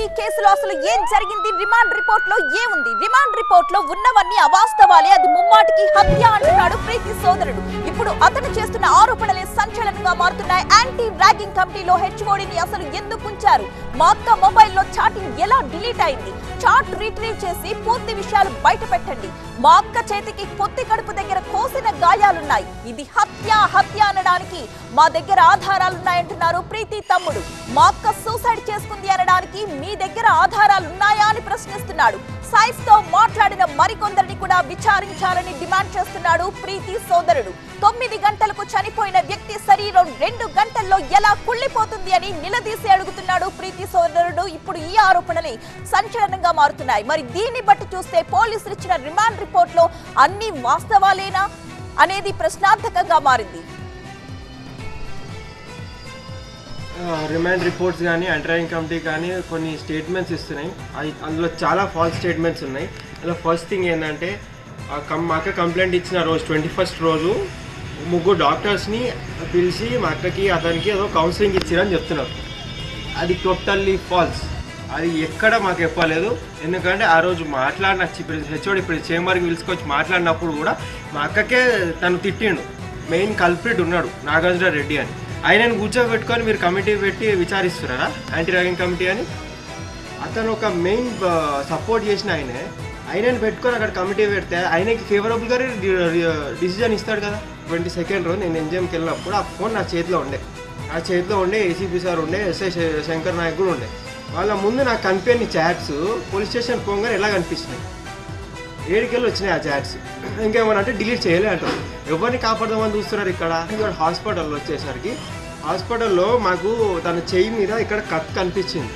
ప్రీతి కేసులో అసలు ఏం జరిగింది రిమాండ్ రిపోర్ట్ లో ఏముంది రిమాండ్ రిపోర్ట్ లో ఉన్నవన్నీ అవాస్తవాలే అది ముమ్మాటికి హత్య అంటున్నాడు ప్రీతి సోదరుడు ఇప్పుడు అతను చేస్తున్న ఆరోపణలే సంచలనంగా మారుతున్నాయి యాంటీ ర్యాగింగ్ కమిటీలో హెచ్ఓడిని అసలు ఎందుకు ఉంచారు మా అక్క మొబైల్లో చాటింగ్ ఎలా డిలీట్ అయింది చాట్ రీట్రీవ్ చేసి పూర్తి విషయాలు బయట పెట్టండి మా అక్క చేతికి పొత్తి కడుపు దగ్గర కోసిన గాయాలున్నాయి ఇది హత్య హత్య అనడానికి మా దగ్గర ఆధారాలున్నాయంటున్నారు ప్రీతి తమ్ముడు మా అక్క సూసైడ్ చేసుకుంది అనడానికి మీ దగ్గర ఆధారాలున్నాయా అని ప్రశ్నిస్తున్నాడు సైన్స్ తో మాట్లాడిన మరికొందరిని కూడా విచారించాలని డిమాండ్ చేస్తున్నాడు ప్రీతి సోదరుడు తొమ్మిది గంటలకు చనిపోయిన వ్యక్తి శరీరం రెండు గంటల్లో ఎలా కుళ్ళిపోతుంది అని నిలదీసి అడుగుతున్నాడు ప్రీతి సోదరుడు ఇప్పుడు ఈ ఆరోపణలే సంచలనంగా మారుతున్నాయి మరి దీన్ని బట్టి చూస్తే పోలీసులు ఇచ్చిన రిమాండ్ రిపోర్ట్ లో అన్ని వాస్తవాలేనా అనేది ప్రశ్నార్థకంగా మారింది రిమాండ్ రిపోర్ట్స్ కానీ అండర్రైంగ్ కమిటీ కానీ కొన్ని స్టేట్మెంట్స్ ఇస్తున్నాయి అవి అందులో చాలా ఫాల్స్ స్టేట్మెంట్స్ ఉన్నాయి అందులో ఫస్ట్ థింగ్ ఏంటంటే ఆ కం మా అక్క కంప్లైంట్ ఇచ్చిన రోజు ట్వంటీ ఫస్ట్ రోజు ముగ్గురు డాక్టర్స్ని పిలిచి మా అక్కకి అతనికి ఏదో కౌన్సిలింగ్ ఇచ్చిరని చెప్తున్నారు అది టోటల్లీ ఫాల్స్ అది ఎక్కడ మాకు చెప్పలేదు ఎందుకంటే ఆ రోజు మాట్లాడిన ఇప్పుడు హెచ్ఓడి ఇప్పుడు చేంబర్కి పిలుచుకొచ్చి మాట్లాడినప్పుడు కూడా మా అక్కకే తను తిట్టిండు మెయిన్ కల్ప్రిట్ ఉన్నాడు నాగార్జున రెడ్డి అని ఆయనను కూర్చోబెట్టుకొని మీరు కమిటీ పెట్టి విచారిస్తున్నారా యాంటీ ర్యాగింగ్ కమిటీ అని అతను ఒక మెయిన్ సపోర్ట్ చేసిన ఆయనే ఆయనని పెట్టుకొని అక్కడ కమిటీ పెడితే ఆయనకి ఫేవరబుల్గానే డిసిజన్ ఇస్తాడు కదా ట్వంటీ సెకండ్ రోజు నేను ఎంజిఎంకి వెళ్ళినప్పుడు ఆ ఫోన్ నా చేతిలో ఉండే నా చేతిలో ఉండే ఏసీపీ సార్ ఉండే ఎస్ఐ శ- శంకర్ నాయక్ కూడా ఉండే వాళ్ళ ముందు నాకు కనిపించిన చాట్స్ పోలీస్ స్టేషన్ పోగానే ఎలా కనిపిస్తున్నాయి ఏడికెళ్ళి వచ్చినాయి ఆ చాట్స్ ఇంకేమన్నా అంటే డిలీట్ చేయలే అంటారు ఎవరిని కాపాడదామని చూస్తున్నారు ఇక్కడ ఇక్కడ హాస్పిటల్లో వచ్చేసరికి హాస్పిటల్లో మాకు తన చెయ్యి మీద ఇక్కడ కట్ కనిపించింది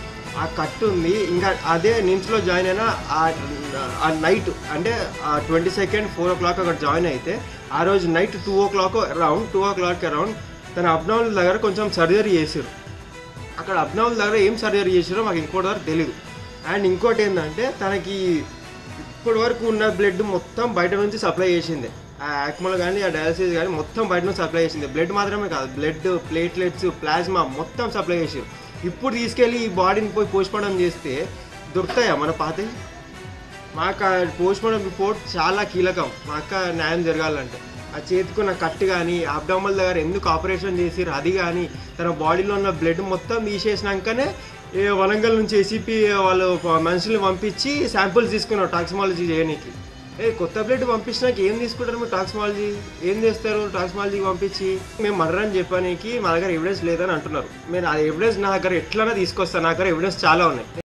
ఆ కట్ ఉంది ఇంకా అదే నిమ్స్లో జాయిన్ అయిన ఆ- ఆ నైట్ అంటే ఆ twenty second four o'clock అక్కడ జాయిన్ అయితే ఆ రోజు night two o'clock around two o'clock around తన అబ్నాల్ దగ్గర కొంచెం సర్జరీ చేసారు అక్కడ అబ్నాల్ దగ్గర ఏం సర్జరీ చేసారో మాకు ఇంకోటి వరకు తెలియదు అండ్ ఇంకోటి ఏంటంటే తనకి ఇప్పటి వరకు ఉన్న బ్లడ్ మొత్తం బయట నుంచి సప్లై చేసింది ఆ యాక్మల్ కానీ ఆ డయాలసిస్ కానీ మొత్తం బయట నుంచి సప్లై చేసింది బ్లడ్ మాత్రమే కాదు బ్లడ్ ప్లేట్లెట్స్ ప్లాస్మా మొత్తం సప్లై చేసారు ఇప్పుడు తీసుకెళ్ళి ఈ బాడీని పోయి పోస్ట్మార్టం చేస్తే దొరుకుతాయా మన పాతవి మాకు ఆ పోస్ట్మార్టం రిపోర్ట్ చాలా కీలకం మా అక్క న్యాయం జరగాలంటే ఆ చేతికున్న కట్టు కానీ అబ్డామల్ దగ్గర ఎందుకు ఆపరేషన్ చేసిరు అది కానీ తన బాడీలో ఉన్న బ్లడ్ మొత్తం తీసేసినాకనే ఏ వరంగల్ నుంచి ఏసీపీ వాళ్ళు ప- మనుషుల్ని పంపించి శాంపుల్స్ తీసుకున్నారు టాక్సిమాలజీ చేయడానికి ఏ కొత్త బ్లడ్ పంపించినాక ఏం తీసుకుంటారు మీరు టాక్సిమాలజీ ఏం చేస్తారు టాక్సిమాలజీకి పంపించి మేము మర్డర్ అని చెప్పడానికి మా దగ్గర ఎవిడెన్స్ లేదని అంటున్నారు నేను ఆ ఎవిడెన్స్ నా దగ్గర ఎట్లైనా తీసుకొస్తాను నా దగ్గర ఎవిడెన్స్ చాలా ఉన్నాయి